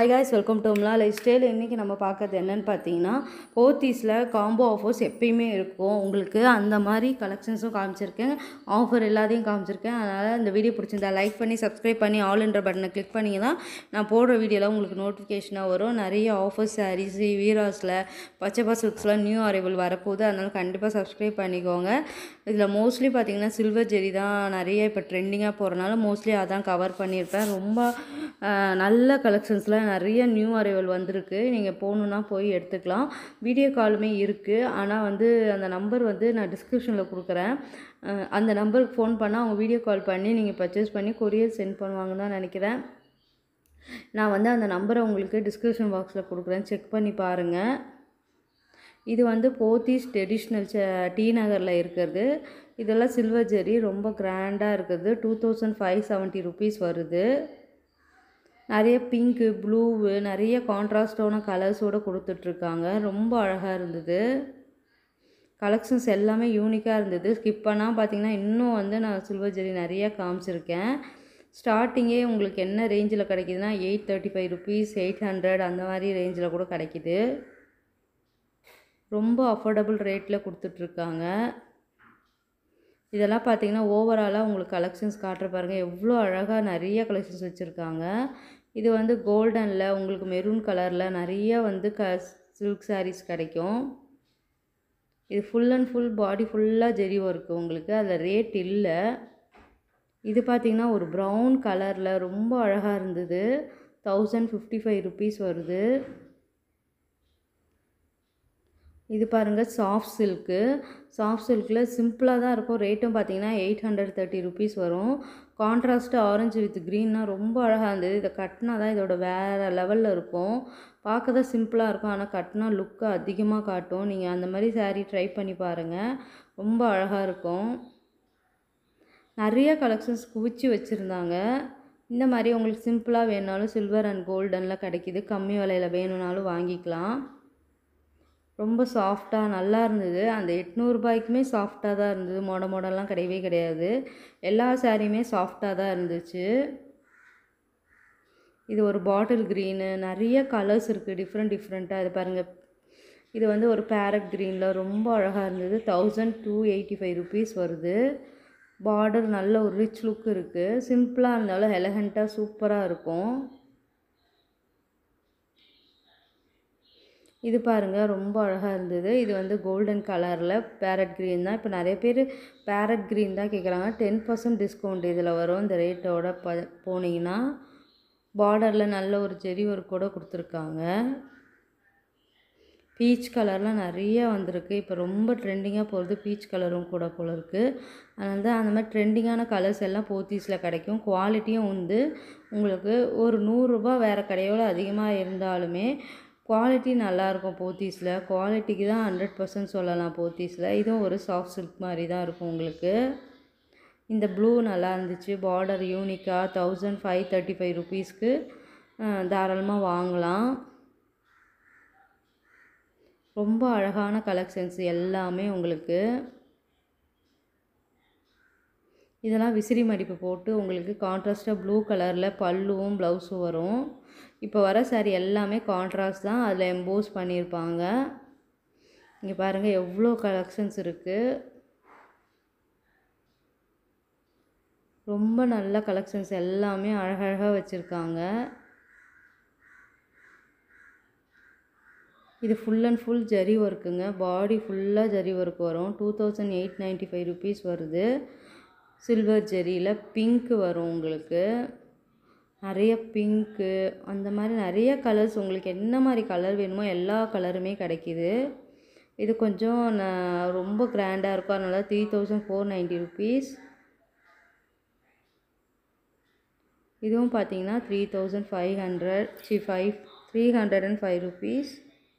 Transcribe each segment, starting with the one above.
hi guys welcome to உம்லா lifestyle இன்றைக்கி நம்ம பார்க்கறது என்னென்னு பார்த்தீங்கன்னா போத்தீஸில் காம்போ ஆஃபர்ஸ் எப்பயுமே இருக்கும் உங்களுக்கு அந்த மாதிரி கலெக்ஷன்ஸும் காமிச்சிருக்கேன் ஆஃபர் எல்லாத்தையும் காமிச்சிருக்கேன் அதனால் இந்த வீடியோ பிடிச்சிருந்தா லைக் பண்ணி சப்ஸ்கிரைப் பண்ணி ஆல் என்ற பட்டனை கிளிக் பண்ணிங்கன்னா நான் போடுற வீடியோலாம் உங்களுக்கு நோட்டிஃபிகேஷனாக வரும் நிறைய ஆஃபர்ஸ் சாரீஸ் வீராஸில் பச்சைப்பா சில்க்ஸ்லாம் நியூ அரைவல் வரப்போகுது அதனால் கண்டிப்பாக சப்ஸ்கிரைப் பண்ணிக்கோங்க இதில் மோஸ்ட்லி பார்த்தீங்கன்னா சில்வர் ஜெரி தான் நிறைய இப்போ ட்ரெண்டிங்காக போகிறனால மோஸ்ட்லி அதான் கவர் பண்ணியிருப்பேன் ரொம்ப அஹ், நல்ல கலெக்ஷன்ஸில் நிறைய நியூ அரைவல் வந்திருக்கு நீங்கள் போகணுன்னா போய் எடுத்துக்கலாம் வீடியோ காலுமே இருக்குது ஆனால் வந்து அந்த நம்பர் வந்து நான் டிஸ்கிரிப்ஷனில் கொடுக்குறேன் அஹ், அந்த நம்பருக்கு ஃபோன் பண்ணால் அவங்க வீடியோ கால் பண்ணி நீங்கள் பர்ச்சேஸ் பண்ணி கொரியர் சென்ட் பண்ணுவாங்கன்னு தான் நினைக்கிறேன் நான் வந்து அந்த நம்பரை உங்களுக்கு டிஸ்கிரிப்ஷன் பாக்ஸில் கொடுக்குறேன் செக் பண்ணி பாருங்கள் இது வந்து போத்தீஸ் ட்ரெடிஷ்னல் டி நகரில் இருக்கிறது இதெல்லாம் சில்வர் ஜெரி ரொம்ப கிராண்டாக இருக்குது two thousand five seventy rupees வருது நிறைய பிங்க்கு ப்ளூவு நிறைய கான்ட்ராஸ்டான கலர்ஸோடு கொடுத்துட்ருக்காங்க ரொம்ப அழகாக இருந்தது கலெக்ஷன்ஸ் எல்லாமே யூனிக்காக இருந்தது ஸ்கிப் பண்ணால் பார்த்தீங்கன்னா இன்னும் வந்து நான் சில்வர் ஜெரி நிறைய காமிச்சிருக்கேன் ஸ்டார்டிங்கே உங்களுக்கு என்ன ரேஞ்சில் கிடைக்குதுன்னா eight thirty five rupees eight hundred அந்த மாதிரி ரேஞ்சில் கூட கிடைக்கிது ரொம்ப அஃபோர்டபுள் ரேட்டில் கொடுத்துட்ருக்காங்க இதெல்லாம் பார்த்தீங்கன்னா ஓவராலாக உங்களுக்கு கலெக்ஷன்ஸ் காட்டுற பாருங்கள் எவ்வளோ அழகாக நிறைய கலெக்ஷன்ஸ் வச்சுருக்காங்க இது வந்து கோல்டனில் உங்களுக்கு மெரூன் கலரில் நிறைய வந்து க சில்க் சாரீஸ் கிடைக்கும் இது ஃபுல் அண்ட் ஃபுல் பாடி ஃபுல்லாக ஜெரி ஒர்க்கு உங்களுக்கு அதில் ரேட் இல்லை இது பார்த்தீங்கன்னா ஒரு ப்ரௌன் கலரில் ரொம்ப அழகாக இருந்தது தௌசண்ட் ஃபிஃப்டி ஃபைவ் ருபீஸ் வருது இது பாருங்கள் சாஃப்ட் சில்க்கு சாஃப்ட் சில்கில் சிம்பிளாக தான் இருக்கும் ரேட்டும் பார்த்தீங்கன்னா எயிட் ஹண்ட்ரட் தேர்ட்டி ருபீஸ் வரும் கான்ட்ராஸ்ட்டு ஆரஞ்சு வித் க்ரீன்னா ரொம்ப அழகாக இருந்தது இதை கட்டினா தான் இதோட வேறு லெவலில் இருக்கும் பார்க்க தான் சிம்பிளாக இருக்கும் ஆனால் கட்டினா லுக்கு அதிகமாக காட்டும் நீங்கள் அந்த மாதிரி saree ட்ரை பண்ணி பாருங்கள் ரொம்ப அழகாக இருக்கும் நிறைய கலெக்ஷன்ஸ் குவிச்சு வச்சுருந்தாங்க இந்த மாதிரி உங்களுக்கு சிம்பிளாக வேணுனாலும் சில்வர் அண்ட் கோல்டனில் கிடைக்கிது கம்மி விலையில் வேணும்னாலும் வாங்கிக்கலாம் ரொம்ப சாஃப்டாக நல்லா இருந்தது அந்த எட்நூறுபாய்க்குமே சாஃப்டாக தான் இருந்தது மொட மொடலாம் கிடையவே கிடையாது எல்லா சாரியுமே சாஃப்டாக தான் இருந்துச்சு இது ஒரு பாட்டில் க்ரீனு நிறைய கலர்ஸ் இருக்குது டிஃப்ரெண்ட் டிஃப்ரெண்ட்டாக இது பாருங்கள் இது வந்து ஒரு பேரட் க்ரீனில் ரொம்ப அழகாக இருந்தது thousand two eighty five rupees வருது பார்டர் நல்ல ஒரு ரிச் லுக் இருக்குது சிம்பிளாக இருந்தாலும் எலகண்ட்டாக சூப்பராக இருக்கும் இது பாருங்கள் ரொம்ப அழகாக இருந்தது இது வந்து கோல்டன் கலரில் பேரட் க்ரீன் தான் இப்போ நிறைய பேர் பேரட் க்ரீன் தான் கேட்குறாங்க டென் பர்சன்ட் டிஸ்கவுண்ட் இதில் வரும் இந்த ரேட்டோட ப போனீங்கன்னா பார்டரில் நல்ல ஒரு ஜெரி ஒர்க் கூட கொடுத்துருக்காங்க பீச் கலர்லாம் நிறைய வந்திருக்கு இப்போ ரொம்ப ட்ரெண்டிங்காக போகிறது பீச் கலரும் கூட போல இருக்குது அதனால தான் அந்த மாதிரி ட்ரெண்டிங்கான கலர்ஸ் எல்லாம் போத்தீஸில் கிடைக்கும் குவாலிட்டியும் வந்து உங்களுக்கு ஒரு நூறுரூபா வேறு கடையோட அதிகமாக இருந்தாலுமே குவாலிட்டி நல்லாயிருக்கும் போத்தீஸில் குவாலிட்டிக்கு தான் ஹண்ட்ரட் பர்சன்ட் சொல்லலாம் போத்தீஸில் இதுவும் ஒரு சாஃப்ட் சில்க் மாதிரி தான் இருக்கும் உங்களுக்கு இந்த ப்ளூ நல்லா இருந்துச்சு பார்டர் யூனிக்காக தௌசண்ட் ஃபைவ் தேர்ட்டி ஃபைவ் ருபீஸ்க்கு தாராளமாக வாங்கலாம் ரொம்ப அழகான கலெக்ஷன்ஸ் எல்லாமே உங்களுக்கு இதெல்லாம் விசிறி மடிப்பு போட்டு உங்களுக்கு கான்ட்ராஸ்ட்டாக ப்ளூ கலரில் பல்லுவும் ப்ளவுஸும் வரும் இப்போ வர saree எல்லாமே கான்ட்ராஸ்ட் தான் அதில் எம்போஸ் பண்ணியிருப்பாங்க இங்கே பாருங்கள் எவ்வளோ கலெக்ஷன்ஸ் இருக்குது ரொம்ப நல்ல கலெக்ஷன்ஸ் எல்லாமே அழகழகாக வச்சுருக்காங்க இது ஃபுல் அண்ட் ஃபுல் ஜரி ஒர்க்குங்க பாடி ஃபுல்லாக ஜரி ஒர்க் வரும் two thousand eight ninety five rupees வருது சில்வர் ஜெரியில் பிங்க்கு வரும் உங்களுக்கு நிறைய பிங்க்கு அந்த மாதிரி நிறைய கலர்ஸ் உங்களுக்கு என்ன மாதிரி கலர் வேணுமோ எல்லா கலருமே கிடைக்கிது இது கொஞ்சம் ந- ரொம்ப கிராண்டாக இருக்கும் அதனால three thousand four ninety rupees இதுவும் பார்த்தீங்கன்னா த்ரீ தௌசண்ட் ஃபைவ் ஹண்ட்ரட் சி five three hundred and five rupees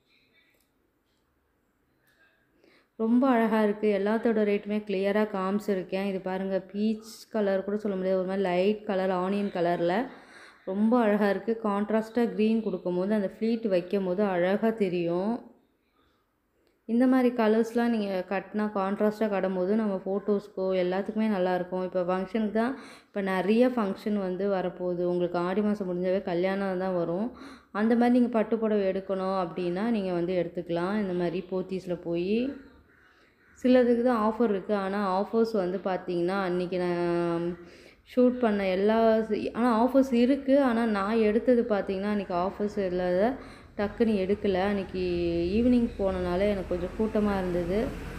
ரொம்ப அழகாக இருக்குது எல்லாத்தோட ரேட்டுமே கிளியராக காமிச்சிருக்கேன் இது பாருங்கள் பீச் கலர் கூட சொல்ல முடியாது ஒரு மாதிரி லைட் கலர் ஆனியன் கலரில் ரொம்ப அழகாக இருக்குது கான்ட்ராஸ்ட்டாக க்ரீன் கொடுக்கும்போது அந்த ஃப்ளீட் வைக்கும் போது அழகாக தெரியும் இந்த மாதிரி கலர்ஸ்லாம் நீங்கள் கட்டினா கான்ட்ராஸ்ட்டாக கட்டும்போது நம்ம ஃபோட்டோஸ்க்கோ எல்லாத்துக்குமே நல்லாயிருக்கும் இப்போ ஃபங்க்ஷனுக்கு தான் இப்போ நிறைய ஃபங்க்ஷன் வந்து வரப்போகுது உங்களுக்கு ஆடி மாதம் முடிஞ்சவே கல்யாணம் தான் வரும் அந்த மாதிரி நீங்கள் பட்டு புடவை எடுக்கணும் அப்படின்னா நீங்கள் வந்து எடுத்துக்கலாம் இந்த மாதிரி போத்தீஸில் போய் சிலதுக்கு தான் ஆஃபர் இருக்குது ஆனால் ஆஃபர்ஸ் வந்து பார்த்தீங்கன்னா அன்றைக்கி நான் ஷூட் பண்ண எல்லா ஆனால் ஆஃபர்ஸ் இருக்குது ஆனால் நான் எடுத்தது பார்த்தீங்கன்னா அன்றைக்கி ஆஃபர்ஸ் இல்லாத டக்குன்னு எடுக்கலை அன்றைக்கி ஈவினிங் போனனால எனக்கு கொஞ்சம் கூட்டமாக இருந்தது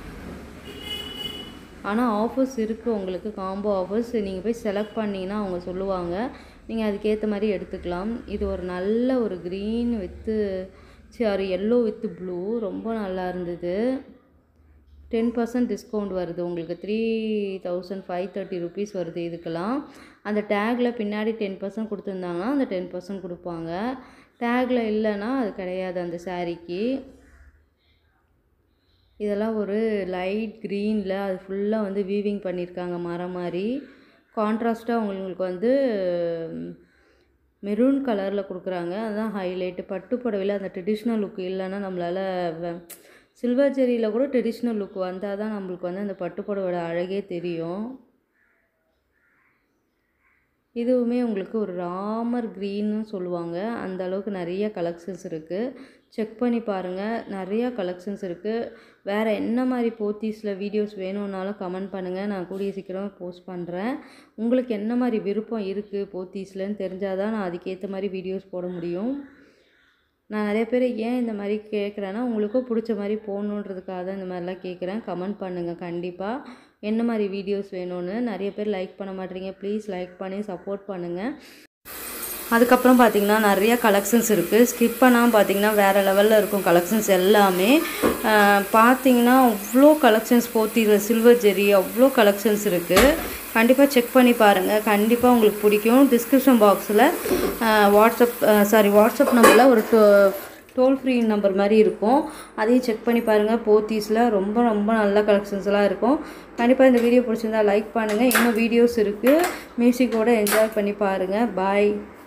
ஆனால் ஆஃபர்ஸ் இருக்குது உங்களுக்கு காம்போ ஆஃபர்ஸ் நீங்கள் போய் செலக்ட் பண்ணிங்கன்னா அவங்க சொல்லுவாங்க நீங்கள் அதுக்கேற்ற மாதிரி எடுத்துக்கலாம் இது ஒரு நல்ல ஒரு green with saree yellow with blue ரொம்ப நல்லா இருந்தது டென் பர்சன்ட் டிஸ்கவுண்ட் வருது உங்களுக்கு three thousand five thirty rupees வருது இதுக்கெல்லாம் அந்த டேக்கில் பின்னாடி டென் பர்சன்ட் கொடுத்துருந்தாங்கன்னா அந்த டென் பர்சன்ட் கொடுப்பாங்க டேக்கில் இல்லைன்னா அது கிடையாது அந்த சாரீக்கு இதெல்லாம் ஒரு லைட் க்ரீனில் அது ஃபுல்லாக வந்து வீவிங் பண்ணியிருக்காங்க மரம் மாதிரி கான்ட்ராஸ்ட்டாக உங்களுக்கு வந்து மெரூன் கலரில் கொடுக்குறாங்க அதுதான் ஹைலைட்டு பட்டு புடவையில் அந்த ட்ரெடிஷ்னல் லுக் இல்லைன்னா நம்மளால் சில்வர் ஜெரியில் கூட ட்ரெடிஷ்னல் லுக் வந்தால் தான் நம்மளுக்கு வந்து அந்த பட்டு புடவோட அழகே தெரியும் இதுவுமே உங்களுக்கு ஒரு ராமர் க்ரீன்னு சொல்லுவாங்க அந்த அளவுக்கு நிறைய கலெக்ஷன்ஸ் இருக்குது செக் பண்ணி பாருங்கள் நிறையா கலெக்ஷன்ஸ் இருக்குது வேறு என்ன மாதிரி போத்தீஸில் வீடியோஸ் வேணும்னாலும் கமெண்ட் பண்ணுங்கள் நான் கூடிய சீக்கிரம் போஸ்ட் பண்ணுறேன் உங்களுக்கு என்ன மாதிரி விருப்பம் இருக்குது போத்தீஸ்லன்னு தெரிஞ்சால் தான் நான் அதுக்கேற்ற மாதிரி வீடியோஸ் போட முடியும் நான் நிறைய பேர் ஏன் இந்த மாதிரி கேட்குறேன்னா உங்களுக்கும் பிடிச்ச மாதிரி போகணுன்றதுக்காக தான் இந்த மாதிரிலாம் கேட்குறேன் கமெண்ட் பண்ணுங்கள் கண்டிப்பாக என்ன மாதிரி வீடியோஸ் வேணும்னு நிறைய பேர் லைக் பண்ண மாட்டேறீங்க ப்ளீஸ் லைக் பண்ணி சப்போர்ட் பண்ணுங்கள் அதுக்கப்புறம் பார்த்திங்கன்னா நிறைய கலெக்ஷன்ஸ் இருக்குது ஸ்கிப் பண்ணாமல் பார்த்தீங்கன்னா வேறு லெவலில் இருக்கும் கலெக்ஷன்ஸ் எல்லாமே பார்த்தீங்கன்னா அவ்வளோ கலெக்ஷன்ஸ் போத்தியில் சில்வர் ஜெரி அவ்வளோ கலெக்ஷன்ஸ் இருக்குது கண்டிப்பாக செக் பண்ணி பாருங்கள் கண்டிப்பாக உங்களுக்கு பிடிக்கும் டிஸ்கிரிப்ஷன் பாக்ஸில் வாட்ஸ்அப் சாரி வாட்ஸ்அப் நம்பரில் ஒரு டோ டோல் ஃப்ரீ நம்பர் மாதிரி இருக்கும் அதையும் செக் பண்ணி பாருங்கள் போத்தீஸில் ரொம்ப ரொம்ப நல்ல கலெக்ஷன்ஸ்லாம் இருக்கும் கண்டிப்பாக இந்த வீடியோ பிடிச்சிருந்தா லைக் பண்ணுங்கள் இன்னும் வீடியோஸ் இருக்குது மியூசிக்கோடு என்ஜாய் பண்ணி பாருங்கள் பாய்